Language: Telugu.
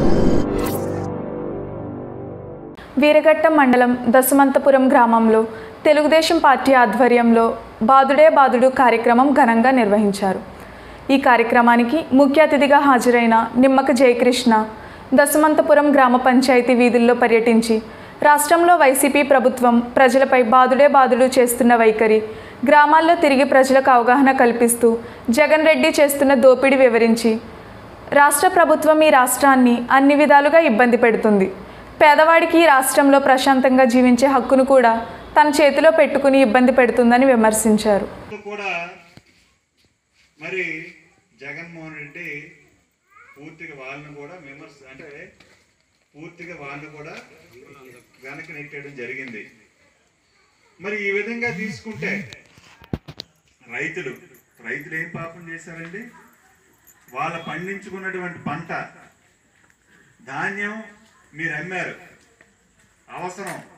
వీరఘట్టం మండలం దశమంతపురం గ్రామంలో తెలుగుదేశం పార్టీ ఆధ్వర్యంలో బాదుడే బాదుడు కార్యక్రమం ఘనంగా నిర్వహించారు ఈ కార్యక్రమానికి ముఖ్య అతిథిగా హాజరైన నిమ్మక జయకృష్ణ దశమంతపురం గ్రామ పంచాయతీ వీధుల్లో పర్యటించి రాష్ట్రంలో వైసీపీ ప్రభుత్వం ప్రజలపై బాదుడే బాదుడు చేస్తున్న వైఖరి గ్రామాల్లో తిరిగి ప్రజలకు అవగాహన కల్పిస్తూ జగన్ రెడ్డి చేస్తున్న దోపిడీ వివరించి రాష్ట్ర ప్రభుత్వం ఈ రాష్ట్రాన్ని అన్ని విధాలుగా ఇబ్బంది పెడుతుంది పేదవాడికి ఈ రాష్ట్రంలో ప్రశాంతంగా జీవించే హక్కును కూడా తన చేతిలో పెట్టుకుని ఇబ్బంది పెడుతుందని విమర్శించారు కూడా మరి జగన్మోహన్ రెడ్డి పూర్తిగా వాళ్ళని కూడా విమర్శ అంటే పూర్తిగా వాళ్ళని కూడా వెనక్కి నెట్టేయడం జరిగింది మరి ఈ విధంగా తీసుకుంటే రైతులు రైతులు ఏం పాపం చేశారండి వాళ్ళ పండించుకున్నటువంటి పంట ధాన్యం మీరు అమ్మారు అవసరం